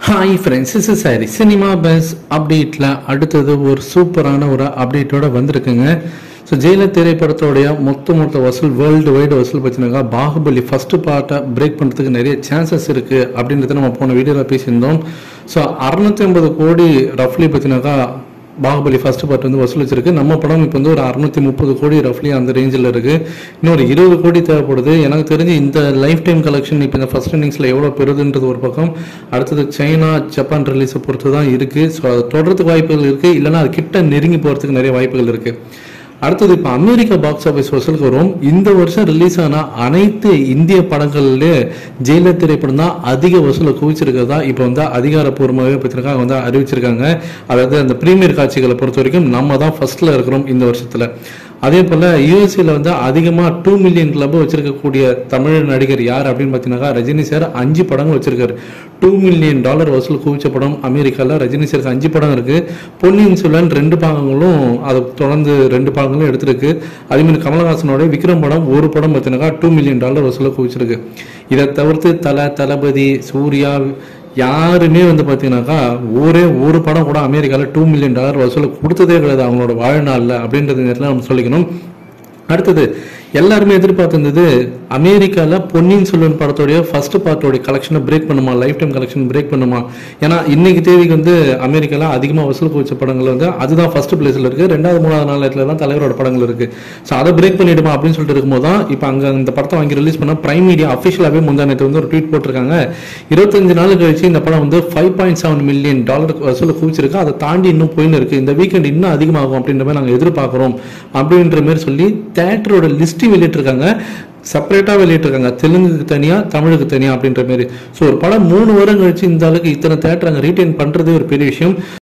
hi friends is sorry cinema buzz அப்டேட்டில் அடுத்தது ஒரு சூப்பரான ஒரு அப்டேட்டோட வந்திருக்குங்க ஸோ ஜெயில திரைப்படத்தோடைய மொத்த மொத்த வசூல் வேர்ல்டு வைடு வசூல் பார்த்தீங்கன்னாக்கா பாகுபலி ஃபர்ஸ்ட் பார்ட்டை பிரேக் பண்ணுறதுக்கு நிறைய சான்சஸ் இருக்குது அப்படின்றத நம்ம போன வீடியோவில் பேசியிருந்தோம் ஸோ அறுநூத்தி ஐம்பது கோடி ரஃப்லி பார்த்தீங்கன்னாக்கா பாகுபலி ஃபர்ஸ்ட் பார்ட் வந்து வசூல் வச்சிருக்கு நம்ம படம் இப்போ வந்து ஒரு அறுநூத்தி முப்பது கோடி ரஃப்லி அந்த ரேஞ்சில் இருக்கு இன்னொரு இருபது கோடி தேவைப்படுது எனக்கு தெரிஞ்சு இந்த லைஃப் டைம் கலெக்ஷன் இப்போ இந்த ஃபர்ஸ்ட் இன்னிங்ஸில் எவ்வளோ பெறுதுன்றது ஒரு பக்கம் அடுத்தது சைனா ஜப்பான் ரிலீஸை பொறுத்து தான் இருக்கு ஸோ அது தொடர்றதுக்கு வாய்ப்புகள் இருக்கு இல்லைன்னா அது கிட்ட நெருங்கி போகிறதுக்கு நிறைய வாய்ப்புகள் இருக்கு அடுத்தது இப்போ அமெரிக்கா பாக்ஸ் ஆஃபீஸ் வசூலுக்கு வரும் இந்த வருஷம் ரிலீஸ் ஆன அனைத்து இந்திய படங்கள்லேயே ஜெயிலர் திரைப்படம் தான் அதிக வசூலை குவிச்சிருக்கிறதா இப்போ வந்து அதிகாரப்பூர்வமாகவே பத்திரிக்கை வந்து அறிவிச்சிருக்காங்க அதாவது அந்த பிரீமியர் காட்சிகளை பொறுத்த வரைக்கும் நம்ம தான் ஃபர்ஸ்ட்ல இருக்கிறோம் இந்த வருஷத்துல அதே போல யூஎஸ்ஏல வந்து அதிகமா டூ மில்லியன் கிளப் வச்சிருக்கக்கூடிய தமிழ் நடிகர் யார் அப்படின்னு பார்த்தீங்கன்னா ரஜினி சார் அஞ்சு படங்கள் வச்சிருக்காரு டூ மில்லியன் டாலர் வசூல் குவிச்ச படம் அமெரிக்கால ரஜினி சாருக்கு அஞ்சு படம் இருக்கு பொன்னியின் செல்வன் ரெண்டு பாகங்களும் அதை தொடர்ந்து ரெண்டு பாகங்களும் எடுத்திருக்கு அதே மாதிரி கமலஹாசனோட விக்ரம் படம் ஒரு படம் பார்த்தீங்கன்னா டூ மில்லியன் டாலர் வசூலை குவிச்சிருக்கு இதை தவிர்த்து தல தளபதி சூர்யா யாருமே வந்து பார்த்தீங்கன்னாக்கா ஒரே ஒரு படம் கூட அமெரிக்காவில் டூ மில்லியன் டாலர் வசூலை கொடுத்ததே கிடையாது அவங்களோட வாழ்நாளில் அப்படின்றது நேரத்தில் நம்ம சொல்லிக்கணும் அடுத்தது எல்லாருமே எதிர்பார்த்திருந்தது அமெரிக்காவில் பொன்னியின் செல்வன் படத்தோடைய ஃபர்ஸ்ட் பார்ட்டோடைய கலெக்ஷனை பிரேக் பண்ணுமா லைஃப் டைம் கலெக்ஷன் பிரேக் பண்ணுமா ஏன்னா இன்னைக்கு தேதிக்கு வந்து அமெரிக்காவில் அதிகமாக வசூல் குவிச்ச படங்கள் வந்து அதுதான் ஃபர்ஸ்ட் பிளேஸில் இருக்கு ரெண்டாவது மூணாவது நாள் இடத்துல தான் தலைவரோட படங்கள் இருக்கு ஸோ அதை பிரேக் பண்ணிடுமா அப்படின்னு சொல்லிட்டு இருக்கும்போது தான் இப்போ அங்கே இந்த படத்தை வாங்கி ரிலீஸ் பண்ண பிரைம் மீடியா அஃபிஷியலாகவே முந்தானத்தை வந்து ஒரு ட்வீட் போட்டிருக்காங்க இருபத்தஞ்சு நாள் கழிச்சு இந்த படம் வந்து five point seven million dollar வசூல் குவிச்சிருக்கு அதை தாண்டி இன்னும் போயின்னு இருக்கு இந்த வீக்கெண்ட் இன்னும் அதிகமாகும் அப்படின்ற மாதிரி நாங்கள் எதிர்பார்க்குறோம் அப்படின்ற மாதிரி சொல்லி தேட்டரோட லிஸ்ட்டையும் வெளியிட்டிருக்காங்க செப்பரேட்டாக வெளியிட்டிருக்காங்க தெலுங்குக்கு தனியாக தமிழுக்கு தனியாக அப்படின்ற மாதிரி ஸோ ஒரு படம் மூணு வாரம் கழிச்சு இந்த அளவுக்கு இத்தனை தேட்டர் அங்கே ரீட்டைன் பண்ணுறதே ஒரு பெரிய விஷயம்